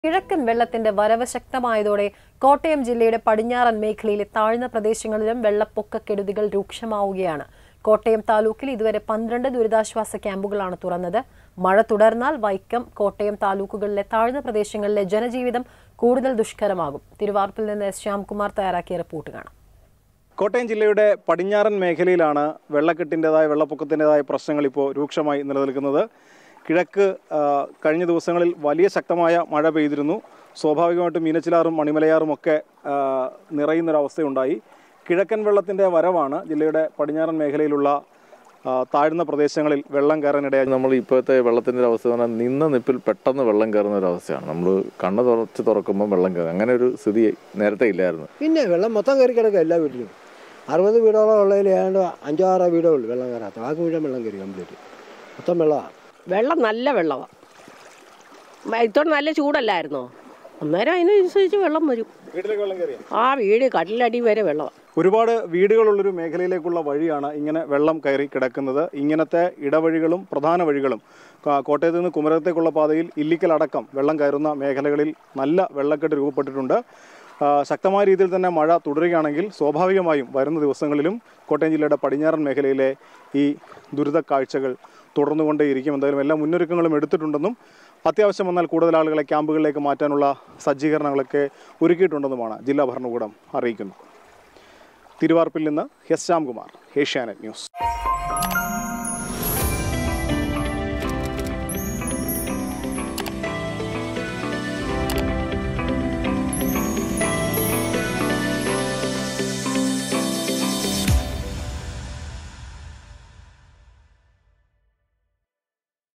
കിഴക്കൻ വെള്ളത്തിന്റെ വരവ് ശക്തമായതോടെ കോട്ടയം ജില്ലയുടെ പടിഞ്ഞാറൻ മേഖലയിലെ താഴ്ന്ന പ്രദേശങ്ങളിലും വെള്ളപ്പൊക്കക്കെടുതികൾ രൂക്ഷമാവുകയാണ് കോട്ടയം താലൂക്കിൽ ഇതുവരെ പന്ത്രണ്ട് ദുരിതാശ്വാസ ക്യാമ്പുകളാണ് തുറന്നത് മഴ തുടർന്നാൽ വൈക്കം കോട്ടയം താലൂക്കുകളിലെ താഴ്ന്ന പ്രദേശങ്ങളിലെ ജനജീവിതം കൂടുതൽ ദുഷ്കരമാകും തിരുവാർപ്പിൽ നിന്ന് എസ് ശ്യാംകുമാർ തയ്യാറാക്കിയ റിപ്പോർട്ട് കാണാം കോട്ടയം ജില്ലയുടെ പടിഞ്ഞാറൻ മേഖലയിലാണ് വെള്ളക്കെട്ടിൻ്റെതായ വെള്ളപ്പൊക്കത്തിൻ്റെതായ പ്രശ്നങ്ങൾ ഇപ്പോൾ രൂക്ഷമായി നിലനിൽക്കുന്നത് കിഴക്ക് ആ, കഴിഞ്ഞ ദിവസങ്ങളിൽ വലിയ ശക്തമായ മഴ പെയ്തിരുന്നു സ്വാഭാവികമായിട്ടും മീനച്ചിലാറും മണിമലയാറും ഒക്കെ ആ, നിറയുന്നൊരവസ്ഥയുണ്ടായി കിഴക്കൻ വെള്ളത്തിൻ്റെ വരവാണ് ജില്ലയുടെ പടിഞ്ഞാറൻ മേഖലയിലുള്ള ആ, താഴ്ന്ന പ്രദേശങ്ങളിൽ വെള്ളം കയറാനിടയായി നമ്മൾ ഇപ്പോഴത്തെ വെള്ളത്തിൻ്റെ ഒരു അവസ്ഥ പറഞ്ഞാൽ നിന്ന നിപ്പിൽ പെട്ടെന്ന് വെള്ളം കയറുന്ന ഒരു അവസ്ഥയാണ് നമ്മൾ കണ്ണ് തുറച്ച് തുറക്കുമ്പോൾ വെള്ളം കയറും അങ്ങനെ ഒരു സ്ഥിതി നേരത്തെ ഇല്ലായിരുന്നു പിന്നെ വെള്ളം മൊത്തം കയറി കിടക്കുക എല്ലാ വീട്ടിലും അറുപത് വീടോളം ഉള്ളതിൽ ഏതാണ്ട് അഞ്ചോ ആറോ വീടേ ഉള്ളൂ വെള്ളം കയറാത്ത ബാക്കി മുഴുവൻ വെള്ളം കയറി കംപ്ലീറ്റ് മൊത്തം വെള്ളമാണ് വെള്ളം നല്ല വെള്ളമാണ് ഇത്തോടെ നല്ല ചൂടല്ലായിരുന്നോ അന്നേരം അതിനനുസരിച്ച് വെള്ളം വരും വീട്ടിലേക്ക് വെള്ളം കയറിയ ആ വീട് കട്ടിലടി വരെ വെള്ളമാണ് ഒരുപാട് വീടുകളുള്ളൊരു മേഖലയിലേക്കുള്ള വഴിയാണ് ഇങ്ങനെ വെള്ളം കയറി കിടക്കുന്നത് ഇങ്ങനത്തെ ഇടവഴികളും പ്രധാന വഴികളും കാ- കോട്ടയത്ത് നിന്ന് കുമരകത്തേക്കുള്ള പാതയിൽ ഇല്ലിക്കൽ അടക്കം വെള്ളം കയറുന്ന മേഖലകളിൽ നല്ല വെള്ളക്കെട്ട് രൂപപ്പെട്ടിട്ടുണ്ട് ആ, ശക്തമായ രീതിയിൽ തന്നെ മഴ തുടരുകയാണെങ്കിൽ സ്വാഭാവികമായും വരുന്ന ദിവസങ്ങളിലും കോട്ടയം ജില്ലയുടെ പടിഞ്ഞാറൻ മേഖലയിലെ ഈ ദുരിത കാഴ്ചകൾ തുടർന്നുകൊണ്ടേയിരിക്കും എന്തായാലും എല്ലാ മുന്നൊരുക്കങ്ങളും എടുത്തിട്ടുണ്ടെന്നും അത്യാവശ്യം വന്നാൽ കൂടുതൽ ആളുകളെ ക്യാമ്പുകളിലേക്ക് മാറ്റാനുള്ള സജ്ജീകരണങ്ങളൊക്കെ ഒരുക്കിയിട്ടുണ്ടെന്നുമാണ് ജില്ലാ ഭരണകൂടം അറിയിക്കുന്നത് തിരുവാർപ്പിൽ നിന്ന് എസ് ശ്യാംകുമാർ ഏഷ്യാനെറ്റ് ന്യൂസ്